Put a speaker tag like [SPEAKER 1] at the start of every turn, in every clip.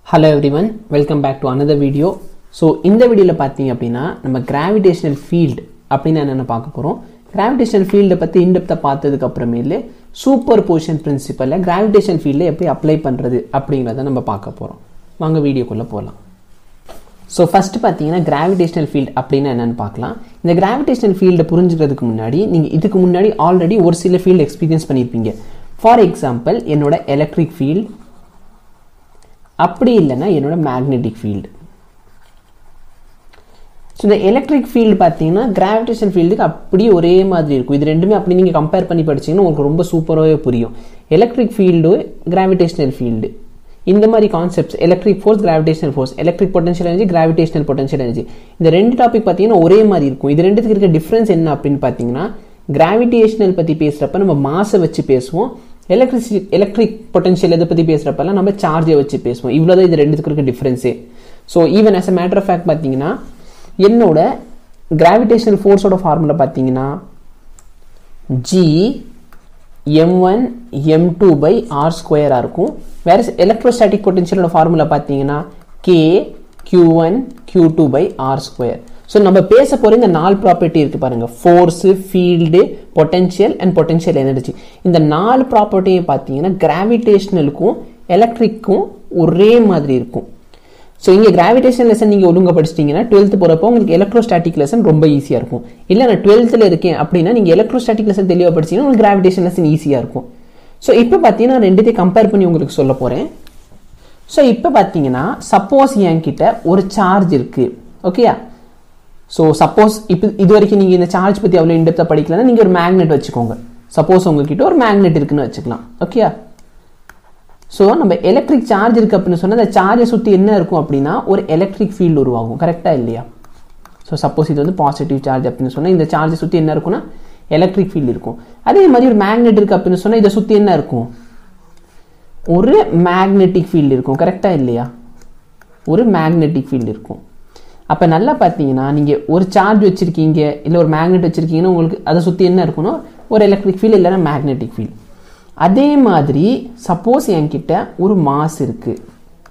[SPEAKER 1] hello everyone welcome back to another video so இந்த வீடியோவில் பார்த்தீங்க அப்படின்னா நம்ம கிராவிடேஷனல் ஃபீல்டு அப்படின்னு என்னென்ன பார்க்க போகிறோம் கிராவிடேஷனல் ஃபீல்டை பற்றி இன்டெப்த்தாக பார்த்ததுக்கு அப்புறமேலு சூப்பர் பொசிஷன் பிரின்சிபலில் கிராவிடேஷன் ஃபீல்டை எப்படி அப்ளை பண்ணுறது அப்படிங்கிறத நம்ம பார்க்க போகிறோம் வாங்க வீடியோக்குள்ளே போகலாம் ஸோ ஃபஸ்ட்டு பார்த்தீங்கன்னா கிராவிடேஷனல் ஃபீல்டு அப்படின்னா என்னென்னு பார்க்கலாம் இந்த கிராவிடேஷனல் ஃபீல்டை புரிஞ்சுக்கிறதுக்கு முன்னாடி நீங்கள் இதுக்கு முன்னாடி ஆல்ரெடி ஒரு சில ஃபீல்டு எக்ஸ்பீரியன்ஸ் பண்ணியிருப்பீங்க ஃபார் எக்ஸாம்பிள் என்னோட எலக்ட்ரிக் ஃபீல்டு அப்படி இல்லைன்னா என்னோட மேக்னெட்டிக் ஃபீல்டு ஸோ இந்த எலக்ட்ரிக் ஃபீல்டு பார்த்தீங்கன்னா கிராவிடேஷன் ஃபீல்டுக்கு அப்படியே ஒரே மாதிரி இருக்கும் இது ரெண்டுமே அப்படி நீங்கள் கம்பேர் பண்ணி படிச்சீங்கன்னா உங்களுக்கு ரொம்ப சூப்பராகவே புரியும் எலக்ட்ரிக் ஃபீல்டு கிராவிடேஷனல் ஃபீல்டு இந்த மாதிரி concepts electric force gravitational force electric potential energy gravitational potential energy இந்த ரெண்டு டாபிக் பார்த்தீங்கன்னா ஒரே மாதிரி இருக்கும் இது ரெண்டுத்துக்கு இருக்க டிஃப்ரென்ஸ் என்ன அப்படின்னு பார்த்தீங்கன்னா கிராவிடேஷனல் பற்றி பேசுகிறப்ப நம்ம மாசை வச்சு பேசுவோம் எலக்ட்ரிசி எலக்ட்ரிக் பொட்டன்ஷியல் இதை பற்றி பேசுகிறப்பெல்லாம் நம்ம சார்ஜை வச்சு பேசுவோம் இவ்வளோதான் இது ரெண்டுத்துக்கு இருக்க டிஃப்ரென்ஸே so even as a matter of fact பார்த்தீங்கன்னா என்னோட கிராவிடேஷனல் ஃபோர்ஸோட ஃபார்முலா பார்த்தீங்கன்னா G M one M two by R ஸ்கொயராக இருக்கும் வேற எலக்ட்ரோஸ்டாட்டிக் பொட்டன்ஷியலோட ஃபார்முலா பார்த்தீங்கன்னா K Q one Q two by R square so நம்ம பேச போகிற இந்த நாலு ப்ராப்பர்ட்டி இருக்குது பாருங்கள் force field potential and potential energy இந்த நாலு ப்ராப்பர்ட்டியை பார்த்தீங்கன்னா கிராவிடேஷனலுக்கும் எலக்ட்ரிக்கும் ஒரே மாதிரி இருக்கும் ஸோ இங்கே கிராவிடேஷன் லெசன் நீங்கள் ஒழுங்காக படிச்சிட்டிங்கன்னா டுவெல்த் போகிறப்போ உங்களுக்கு எலக்ட்ரோஸ்டாட்டிக் லெசன் ரொம்ப ஈஸியாக இருக்கும் இல்லை நான் டுவெல்த்தில் இருக்கேன் அப்படின்னா நீங்கள் எலக்ட்ரோஸ்டாட்டிக் லெசன் தெளிவாக படிச்சிங்கன்னா உங்களுக்கு கிராவிடேஷன் லெசன் ஈஸியாக இருக்கும் ஸோ இப்போ பார்த்தீங்கன்னா ரெண்டுத்தையும் கம்பேர் பண்ணி உங்களுக்கு சொல்ல போகிறேன் ஸோ இப்போ பார்த்தீங்கன்னா சப்போஸ் என்கிட்ட ஒரு சார்ஜ் இருக்குது ஓகேயா ஸோ சப்போஸ் இப்போ இது வரைக்கும் நீங்கள் இந்த சார்ஜ் பற்றி அவ்வளோ இன்டெப்த்தாக படிக்கலன்னா நீங்கள் ஒரு மேக்னெட் வச்சுக்கோங்க சப்போஸ் உங்ககிட்ட ஒரு மேக்னெட் இருக்குன்னு வச்சுக்கலாம் ஓகேயா ஸோ நம்ம எலக்ட்ரிக் சார்ஜ் இருக்குது அப்படின்னு சொன்னால் அந்த சார்ஜை சுற்றி என்ன இருக்கும் அப்படின்னா ஒரு எலக்ட்ரிக் ஃபீல்டு உருவாகும் கரெக்டாக இல்லையா ஸோ சப்போஸ் இது வந்து பாசிட்டிவ் சார்ஜ் அப்படின்னு சொன்னால் இந்த சார்ஜை சுற்றி என்ன இருக்கும்னா எலக்ட்ரிக் ஃபீல்டு இருக்கும் அதே மாதிரி ஒரு மேக்னெட் இருக்குது அப்படின்னு சொன்னால் இதை சுற்றி என்ன இருக்கும் ஒரு மேக்னெட்டிக் ஃபீல்டு இருக்கும் கரெக்டாக இல்லையா ஒரு மேக்னெட்டிக் ஃபீல்டு இருக்கும் அப்போ நல்லா பார்த்தீங்கன்னா நீங்கள் ஒரு சார்ஜ் வச்சுருக்கீங்க இல்லை ஒரு மேக்னெட் வச்சுருக்கீங்கன்னா உங்களுக்கு அதை சுற்றி என்ன இருக்குன்னா ஒரு எலக்ட்ரிக் ஃபீல்டு இல்லைன்னா மேக்னெட்டிக் ஃபீல்டு அதே மாதிரி சப்போஸ் என்கிட்ட ஒரு மாஸ் இருக்குது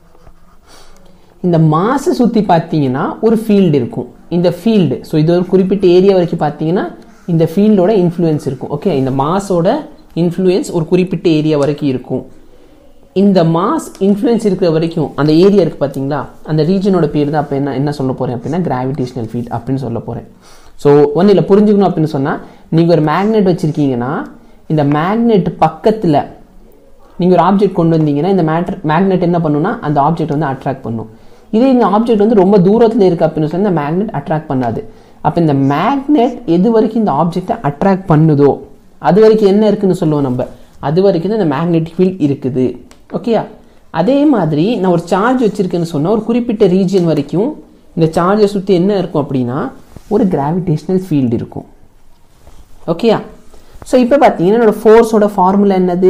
[SPEAKER 1] இந்த மாஸை சுற்றி பார்த்தீங்கன்னா ஒரு ஃபீல்டு இருக்கும் இந்த ஃபீல்டு ஸோ இது ஒரு குறிப்பிட்ட ஏரியா வரைக்கும் பார்த்தீங்கன்னா இந்த ஃபீல்டோட இன்ஃப்ளூயன்ஸ் இருக்கும் ஓகே இந்த மாஸோட இன்ஃப்ளூயன்ஸ் ஒரு குறிப்பிட்ட ஏரியா வரைக்கும் இருக்கும் இந்த மாஸ் இன்ஃப்ளூயன்ஸ் இருக்கிற வரைக்கும் அந்த ஏரியா இருக்குது பார்த்தீங்களா அந்த ரீஜனோட பேர் தான் அப்போ என்ன என்ன சொல்ல போகிறேன் அப்படின்னா கிராவிடேஷனல் ஃபீல்ட் அப்படின்னு சொல்ல போகிறேன் ஸோ ஒன்றும் இல்லை புரிஞ்சுக்கணும் அப்படின்னு சொன்னால் நீங்கள் ஒரு மேக்னெட் வச்சுருக்கீங்கன்னா இந்த மேக்னெட் பக்கத்தில் நீங்கள் ஒரு ஆப்ஜெக்ட் கொண்டு வந்தீங்கன்னா இந்த மேட்ரு மேக்னெட் என்ன பண்ணுன்னா அந்த ஆப்ஜெக்ட் வந்து அட்ராக்ட் பண்ணும் இதே இந்த ஆப்ஜெக்ட் வந்து ரொம்ப தூரத்தில் இருக்குது அப்படின்னு சொன்னால் இந்த மேக்னெட் அட்ராக்ட் பண்ணாது அப்போ இந்த மேக்னெட் எது வரைக்கும் இந்த ஆப்ஜெக்டை அட்ராக்ட் பண்ணுதோ அது வரைக்கும் என்ன இருக்குன்னு சொல்லுவோம் நம்ம அது வரைக்கும் தான் இந்த மேக்னெட்டிக் ஃபீல்ட் இருக்குது ஓகேயா அதே மாதிரி நான் ஒரு சார்ஜ் வச்சுருக்கேன்னு சொன்னால் ஒரு குறிப்பிட்ட ரீஜன் வரைக்கும் இந்த சார்ஜை சுற்றி என்ன இருக்கும் அப்படின்னா ஒரு கிராவிடேஷனல் ஃபீல்டு இருக்கும் ஓகேயா ஸோ இப்போ பார்த்தீங்கன்னா என்னோட ஃபோர்ஸோட ஃபார்முலா என்னது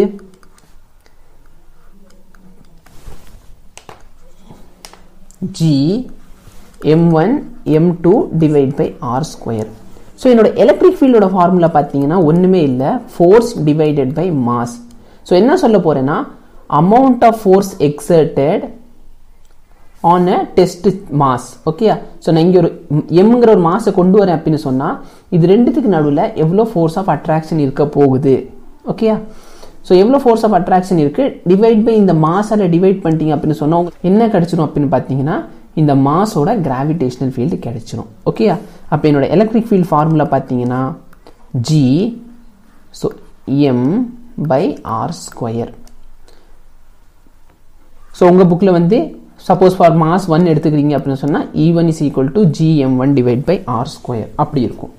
[SPEAKER 1] G M one M two divide by R square so என்னோட எலக்ட்ரிக் ஃபீல்டோட ஃபார்முலா பார்த்தீங்கன்னா ஒன்றுமே இல்லை force divided by mass so என்ன சொல்ல போகிறேன்னா amount of force exerted on a test mass okay so நான் இங்கே ஒரு எம்ங்கிற ஒரு மாஸை கொண்டு வரேன் அப்படின்னு சொன்னால் இது ரெண்டுத்துக்கு நடுவில் எவ்வளோ ஃபோர்ஸ் ஆஃப் அட்ராக்ஷன் இருக்க போகுது ஓகேயா ஸோ எவ்வளோ ஃபோர்ஸ் ஆஃப் அட்ராக்ஷன் இருக்குது டிவைட் பை இந்த மாஸால் டிவைட் பண்ணிட்டீங்க அப்படின்னு சொன்னால் உங்களுக்கு என்ன கிடைச்சிரும் அப்படின்னு பார்த்தீங்கன்னா இந்த மாஸோட கிராவிடேஷனல் ஃபீல்டு கிடைச்சிரும் ஓகேயா அப்போ என்னோட எலக்ட்ரிக் ஃபீல்ட் ஃபார்முலா பார்த்தீங்கன்னா G so M by R square so உங்கள் புக்கில் வந்து சப்போஸ் ஃபார் மாஸ் ஒன் எடுத்துக்கிறீங்க அப்படின்னு சொன்னால் E one is equal to G M one divide by R square அப்படி இருக்கும்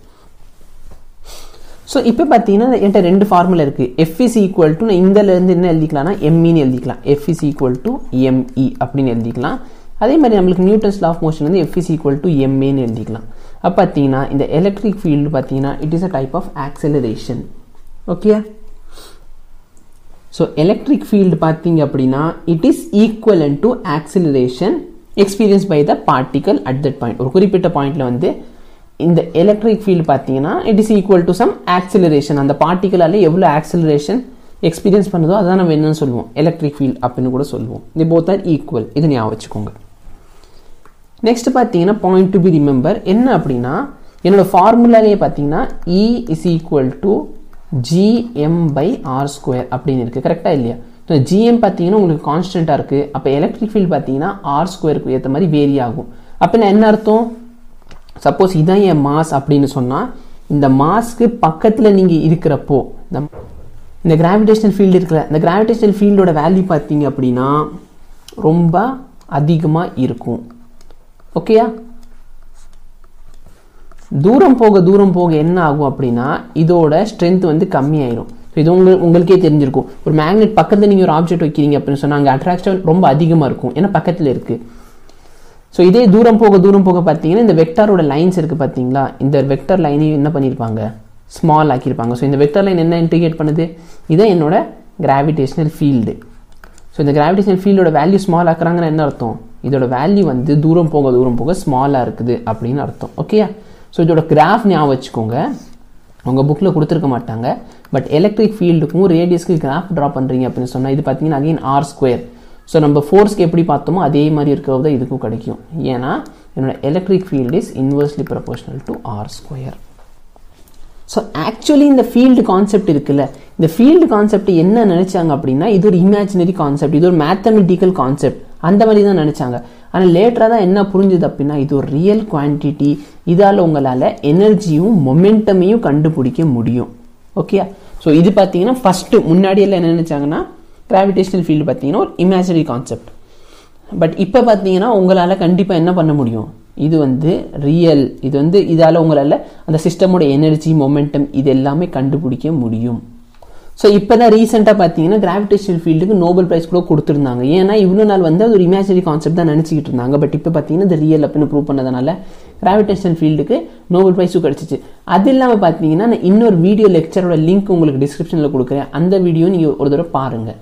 [SPEAKER 1] ஸோ இப்போ பார்த்தீங்கன்னா என்கிட்ட ரெண்டு ஃபார்முலா இருக்குது எஃப் இஸ் ஈக்குவல் டு நான் இந்தலேருந்து என்ன எழுதிக்கலாம்னா எம்இன்னு எழுதிக்கலாம் F is equal to M E அப்படின்னு எழுதிக்கலாம் அதே மாதிரி நம்மளுக்கு நியூட்டன்ஸ் லா ஆஃப் மோஷன் வந்து எஃப் இஸ் ஈக்குவல் டு எம்ஏன்னு எழுதிக்கலாம் அப்போ பார்த்தீங்கன்னா இந்த எலக்ட்ரிக் ஃபீல்டு பார்த்தீங்கன்னா it is a type of acceleration okay so electric field பார்த்தீங்க அப்படின்னா it is equivalent to acceleration experience by the particle at that point ஒரு குறிப்பிட்ட பாயிண்ட்ல வந்து இந்த எலக்ட்ரிக் ஃபீல்டு பார்த்தீங்கன்னா it is equal to some acceleration அந்த பார்ட்டிக்கலால் எவ்வளோ ஆக்சிலரேஷன் எக்ஸ்பீரியன்ஸ் பண்ணுதோ அதான் நம்ம என்னன்னு சொல்லுவோம் எலக்ட்ரிக் ஃபீல்ட் அப்படின்னு கூட சொல்லுவோம் இது போத் ஆர் ஈக்குவல் இது ஞாபகம் வச்சுக்கோங்க நெக்ஸ்ட் பார்த்தீங்கன்னா பாயிண்ட் டு பி ரிமெம்பர் என்ன அப்படின்னா என்னோட ஃபார்முலாலேயே பார்த்தீங்கன்னா E is equal to G M by R square அப்படின்னு இருக்குது கரெக்டாக இல்லையா ஸோ ஜிஎம் பார்த்தீங்கன்னா உங்களுக்கு கான்ஸ்டண்ட்டாக இருக்குது அப்போ எலக்ட்ரிக் ஃபீல்ட் பார்த்தீங்கன்னா ஆர் ஸ்கொயருக்கு ஏற்ற மாதிரி வேரி ஆகும் அப்போ நான் என்ன அர்த்தம் சப்போஸ் இதான் என் மாஸ் அப்படின்னு சொன்னால் இந்த மாஸ்க்கு பக்கத்தில் நீங்கள் இருக்கிறப்போ இந்த இந்த கிராவிடேஷனல் ஃபீல்டு இருக்கிற இந்த கிராவிடேஷனல் ஃபீல்டோட வேல்யூ பார்த்தீங்க அப்படின்னா ரொம்ப அதிகமாக இருக்கும் ஓகேயா தூரம் போக தூரம் போக என்ன ஆகும் அப்படின்னா இதோட ஸ்ட்ரென்த் வந்து கம்மியாயிரும் இது உங்களுக்கு உங்களுக்கே தெரிஞ்சிருக்கும் ஒரு மேக்னெட் பக்கத்தில் நீங்கள் ஒரு ஆப்ஜெக்ட் வைக்கிறீங்க அப்படின்னு சொன்னால் அங்கே அட்ராக்ஷன் ரொம்ப அதிகமாக இருக்கும் ஏன்னா பக்கத்தில் இருக்குது ஸோ இதே தூரம் போக தூரம் போக பார்த்தீங்கன்னா இந்த வெக்டாரோட லைன்ஸ் இருக்குது பார்த்தீங்களா இந்த வெக்டர் லைனையும் என்ன பண்ணியிருப்பாங்க ஸ்மால் ஆக்கியிருப்பாங்க ஸோ இந்த வெக்டர் லைன் என்ன இன்டிகேட் பண்ணுது இதான் என்னோட கிராவிடேஷனல் ஃபீல்டு ஸோ இந்த கிராவிடேஷனல் ஃபீல்டோட வேல்யூ ஸ்மால் ஆக்குறாங்கன்னு என்ன அர்த்தம் இதோட வேல்யூ வந்து தூரம் போக தூரம் போக ஸ்மாலாக இருக்குது அப்படின்னு அர்த்தம் ஓகேயா ஸோ இதோட கிராஃப் ஞாபகம் வச்சுக்கோங்க உங்கள் புக்கில் கொடுத்துருக்க மாட்டாங்க பட் எலக்ட்ரிக் ஃபீல்டுக்கும் ரேடியஸ்க்கு கிராஃப் ட்ரா பண்ணுறீங்க அப்படின்னு சொன்னால் இது பார்த்தீங்கன்னா அகைன் ஆர் ஸ்கொயர் ஸோ நம்ம ஃபோர்ஸ்க்கு எப்படி பார்த்தோமோ அதே மாதிரி இருக்கிறது தான் இதுக்கும் கிடைக்கும் ஏன்னா என்னோட electric field is inversely proportional to R square so actually இந்த ஃபீல்டு கான்செப்ட் இருக்குல்ல இந்த ஃபீல்டு கான்செப்ட் என்ன நினைச்சாங்க அப்படின்னா இது ஒரு இமேஜினரி கான்செப்ட் இது ஒரு மேத்தமெட்டிக்கல் கான்செப்ட் அந்த மாதிரி தான் நினைச்சாங்க ஆனால் லேட்டராக தான் என்ன புரிஞ்சுது அப்படின்னா இது ஒரு ரியல் குவான்டிட்டி இதால் உங்களால் எனர்ஜியும் மொமெண்டமையும் கண்டுபிடிக்க முடியும் ஓகே ஸோ இது பார்த்தீங்கன்னா ஃபஸ்ட்டு முன்னாடி எல்லாம் என்ன நினைச்சாங்கன்னா கிராவிடேஷனல் ஃபீல்டு பார்த்தீங்கன்னா ஒரு இமேஜினரி கான்செப்ட் பட் இப்போ பார்த்தீங்கன்னா உங்களால் கண்டிப்பாக என்ன பண்ண முடியும் இது வந்து ரியல் இது வந்து இதால் உங்களால் அந்த சிஸ்டமோட எனர்ஜி மொமெண்டம் இது எல்லாமே கண்டுபிடிக்க முடியும் ஸோ இப்போ தான் ரீசெண்டாக பார்த்தீங்கன்னா கிராவிடேஷனல் ஃபீல்டுக்கு நோபல் ப்ரைஸ் கூட கொடுத்துருந்தாங்க ஏன்னா இவ்வளோ நாள் வந்து அது ஒரு இமேஜினரி கான்செப்ட் தான் நினச்சிக்கிட்டு இருந்தாங்க பட் இப்போ பார்த்தீங்கன்னா இது ரியல் அப்படின்னு ப்ரூவ் பண்ணதுனால கிராவிடேஷனல் ஃபீல்டுக்கு நோபல் ப்ரைஸும் கிடச்சிச்சு அது இல்லாமல் பார்த்தீங்கன்னா நான் இன்னொரு வீடியோ லெக்சரோட லிங்க் உங்களுக்கு டிஸ்கிரிப்ஷனில் கொடுக்குறேன் அந்த வீடியோ நீங்கள் ஒரு தடவை பாருங்கள்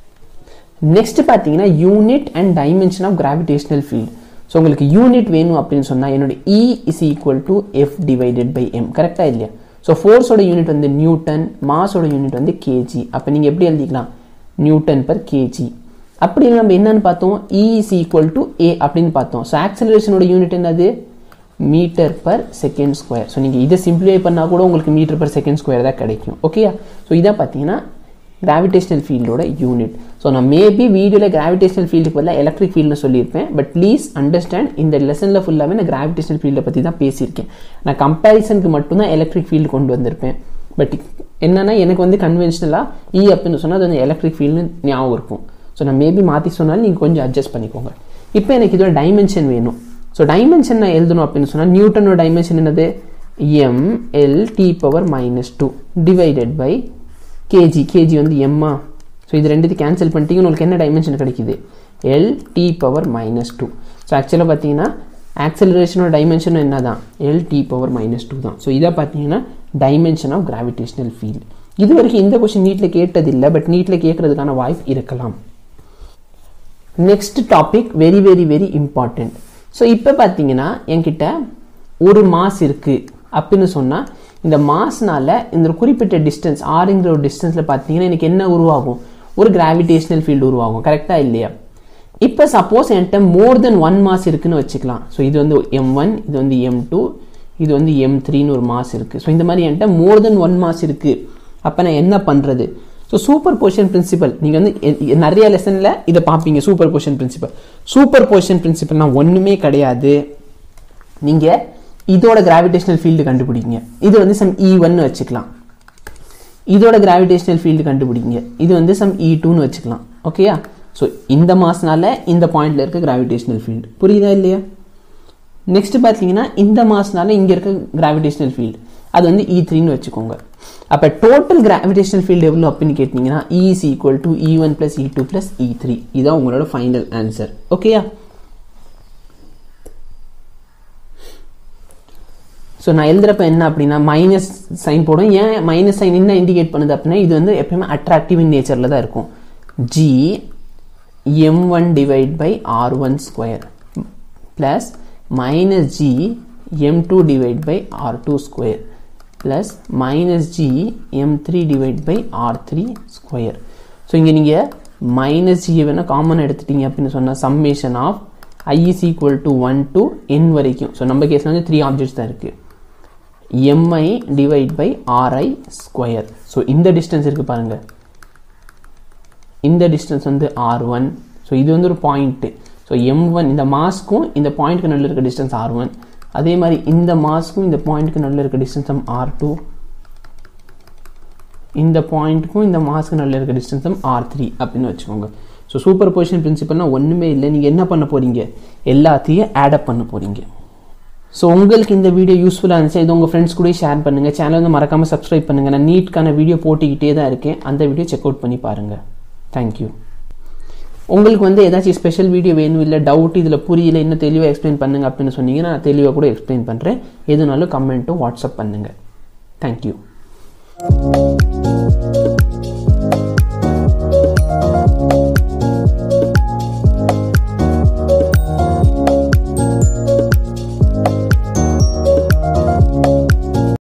[SPEAKER 1] நெக்ஸ்ட் பார்த்தீங்கன்னா unit and dimension of gravitational field so உங்களுக்கு யூனிட் வேணும் அப்படின்னு சொன்னால் என்னோட E is equal to F divided by M கரெக்டாக இல்லையா ஸோ ஃபோர்ஸோட யூனிட் வந்து நியூட்டன் மாஸோட யூனிட் வந்து கேஜி அப்போ நீங்கள் எப்படி எழுதிக்கலாம் நியூட்டன் பர் கேஜி அப்படி நம்ம என்னன்னு பார்த்தோம் E is equal to A அப்படின்னு பார்த்தோம் ஸோ ஆக்சலரேஷனோட யூனிட் என்னது metre per second square so நீங்கள் இதை சிம்பிளிஃபை பண்ணால் கூட உங்களுக்கு மீட்டர் பர் செகண்ட் ஸ்கொயர் தான் கிடைக்கும் ஓகேயா ஸோ இதை பார்த்தீங்கன்னா கிராவிடேஷனல் ஃபீல்டோட யூனிட் ஸோ நான் மேபி வீடியோவில் கிராவிடேஷனல் ஃபீல்டுக்கு பதிலாக எலக்ட்ரிக் ஃபீல்டு சொல்லியிருப்பேன் பட் ப்ளீஸ் அண்டர்ஸ்டாண்ட் இந்த லெசனில் ஃபுல்லாகவே நான் கிராவிடேஷனல் ஃபீல்டை பற்றி தான் பேசியிருக்கேன் நான் கம்பேரிசனுக்கு மட்டும்தான் எலக்ட்ரிக் ஃபீல்டு கொண்டு வந்திருப்பேன் பட் என்னன்னா எனக்கு வந்து கன்வென்ஷனலாக இ அப்படின்னு சொன்னால் அது வந்து எலக்ட்ரிக் ஃபீல்டு ஞாபகம் இருக்கும் ஸோ நான் மேபி மாற்றி சொன்னாலும் நீங்கள் கொஞ்சம் அட்ஜஸ்ட் பண்ணிக்கோங்க இப்போ எனக்கு இதோட டைமென்ஷன் வேணும் ஸோ டைமென்ஷன் நான் எழுதணும் அப்படின்னு சொன்னால் நியூட்டனோட டைமென்ஷன் என்னது M L T power minus two divided by KG KG வந்து எம்மா ஸோ இது ரெண்டுத்தையும் கேன்சல் பண்ணிட்டீங்க உங்களுக்கு என்ன டைமென்ஷன் கிடைக்குது L T power minus two so ஆக்சுவலாக பார்த்தீங்கன்னா ஆக்சலரேஷனோட டைமென்ஷனும் என்ன தான் L T power minus two தான் ஸோ இதை பார்த்தீங்கன்னா டைமென்ஷன் ஆஃப் கிராவிடேஷனல் ஃபீல்டு இது வரைக்கும் இந்த கொஸ்டின் நீட்டில் கேட்டதில்லை பட் நீட்டில் கேட்கறதுக்கான வாய்ப்பு இருக்கலாம் next topic very very very important so இப்போ பார்த்தீங்கன்னா என்கிட்ட ஒரு மாஸ் இருக்குது அப்படின்னு சொன்னால் இந்த மாஸ்னால இந்த ஒரு குறிப்பிட்ட டிஸ்டன்ஸ் ஆறுங்கிற ஒரு டிஸ்டன்ஸில் பார்த்தீங்கன்னா எனக்கு என்ன உருவாகும் ஒரு கிராவிடேஷனல் ஃபீல்டு உருவாகும் கரெக்டாக இல்லையா இப்போ சப்போஸ் என்கிட்ட மோர் தென் ஒன் மாஸ் இருக்குன்னு வச்சுக்கலாம் ஸோ இது வந்து எம் ஒன் இது வந்து எம் டூ இது வந்து எம் த்ரீன்னு ஒரு மாஸ் இருக்குது ஸோ இந்த மாதிரி என்கிட்ட மோர் தென் ஒன் மாஸ் இருக்குது அப்போ நான் என்ன பண்ணுறது ஸோ சூப்பர் பொசிஷன் பிரின்சிபல் நீங்கள் வந்து எ- நிறைய லெசனில் இதை பார்ப்பீங்க superposition principle superposition பிரின்சிபல்னா ஒன்றுமே கிடையாது நீங்கள் இதோட கிராவிடேஷனல் ஃபீல்டு கண்டுபிடிங்க இது வந்து சம் இ ஒன்னு வச்சுக்கலாம் இதோட கிராவிடேஷனல் ஃபீல்டு கண்டுபிடிங்க இது வந்து சம் இ டூன்னு வச்சுக்கலாம் ஓகேயா ஸோ இந்த மாஸ்னால இந்த பாயிண்ட்ல இருக்க கிராவிடேஷனல் ஃபீல்டு புரியுதா இல்லையா நெக்ஸ்ட் பார்த்தீங்கன்னா இந்த மாஸ்னால இங்கே இருக்க கிராவிடேஷனல் ஃபீல்டு அது வந்து இ த்ரீன்னு வச்சுக்கோங்க அப்போ டோட்டல் கிராவிடேஷனல் ஃபீல்டு எவ்வளோ அப்படின்னு கேட்டிங்கன்னா E is equal to E one plus E two plus E three இதுதான் உங்களோட ஃபைனல் ஆன்சர் ஓகேயா ஸோ நான் எழுதுறப்ப என்ன அப்படின்னா மைனஸ் சைன் போடும் ஏன் மைனஸ் சைன் என்ன இண்டிகேட் பண்ணுது அப்படின்னா இது வந்து எப்பயுமே அட்ராக்டிவ் இன் நேச்சரில் தான் இருக்கும் G M one divide by R one square plus minus G M two divide by R two square plus minus G M three divide by R three square so இங்கே நீங்கள் மைனஸ் ஜியை வேணால் common எடுத்துட்டீங்க அப்படின்னு சொன்னால் summation of I is equal to one to N வரைக்கும் so நம்ம கேஸில் வந்து த்ரீ ஆப்ஜெக்ட்ஸ் தான் இருக்குது M I divide by R I square so இந்த டிஸ்டன்ஸ் இருக்குது பாருங்கள் இந்த டிஸ்டன்ஸ் வந்து ஆர் ஒன் ஸோ இது வந்து ஒரு பாயிண்ட்டு ஸோ எம் ஒன் இந்த மாஸ்க்கும் இந்த பாயிண்ட்க்கு நடுவில் இருக்க டிஸ்டன்ஸ் ஆர் ஒன் அதே மாதிரி இந்த மாஸ்க்கும் இந்த பாயிண்ட்க்கு நடுவில் இருக்க டிஸ்டன்ஸ் ஆர் டூ இந்த பாயிண்ட்டுக்கும் இந்த மாஸ்க்கு நடுவில் இருக்க டிஸ்டன்ஸும் ஆர் த்ரீ அப்படின்னு வச்சுக்கோங்க ஸோ சூப்பர் பொசிஷன் பிரின்சிபல்னால் ஒன்றுமே இல்லை நீங்கள் என்ன பண்ண போகிறீங்க எல்லாத்தையும் ஆடப் பண்ண போகிறீங்க ஸோ உங்களுக்கு இந்த வீடியோ யூஸ்ஃபுல்லாக இருந்துச்சு இது உங்கள் ஃப்ரெண்ட்ஸ் கூட ஷேர் பண்ணுங்கள் சேனல் வந்து மறக்காமல் சப்ஸ்கிரைப் பண்ணுங்கள் நான் நீட்கான வீடியோ போட்டிக்கிட்டே தான் இருக்கேன் அந்த வீடியோ செக் அவுட் பண்ணி பாருங்கள் தேங்க்யூ உங்களுக்கு வந்து ஏதாச்சும் ஸ்பெஷல் வீடியோ வேணும் இல்லை டவுட் இதில் புரியல இன்னும் தெளிவாக எக்ஸ்பிளைன் பண்ணுங்க அப்படின்னு சொன்னீங்கன்னா நான் தெளிவாக கூட எக்ஸ்பிளைன் பண்ணுறேன் எதுனாலும் கமெண்ட்டும் வாட்ஸ்அப் பண்ணுங்கள் தேங்க்யூ